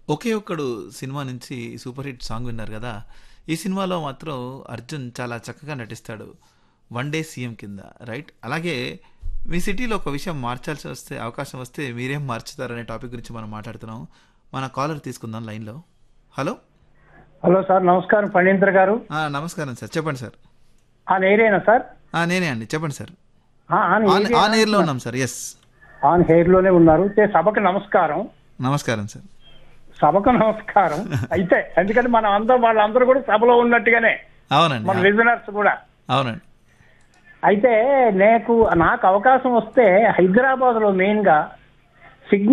ఒకే ఒక్కడు సినిమా నుంచి super hit song విన్నారు కదా ఈ సినిమాలో మాత్రం అర్జున్ చాలా చక్కగా నటిస్తాడు వన్ డే సీఎం కింద రైట్ అలాగే మీ సిటీలో ఒక విషయం మార్చాల్సి వస్తే అవకాశం వస్తే మీరేం మార్చుతారనే టాపిక్ గురించి మనం మాట్లాడుతున్నాం మన కాలర్ తీసుకుందాం లైన్లో హలో హలో సార్ నమస్కారం ఫణీంద్ర గారు ఆ, నమస్కారం సార్ చెప్పండి సార్ ఆ నేరేనా సార్ ఆ, నేనే అండి చెప్పండి సార్ ఆ, ఆన్ ఆన్ ఏరియా- ఆన్ ఎయిర్లో ఉన్నాం సార్ ఎస్ ఆన్ హెయిర్ లోనే ఉన్నారు చే సభకు నమస్కారం నమస్కారం సార్ సభకు నమస్కారం అయితే ఎందుకంటే మనం అందరం వాళ్ళందరూ కూడా సభలో ఉన్నట్టుగానే అవునండి మన లిజనర్స్ కూడా అవునండి అయితే నాకు నాకు అవకాశం వస్తే హైదరాబాద్ లో మెయిన్ గా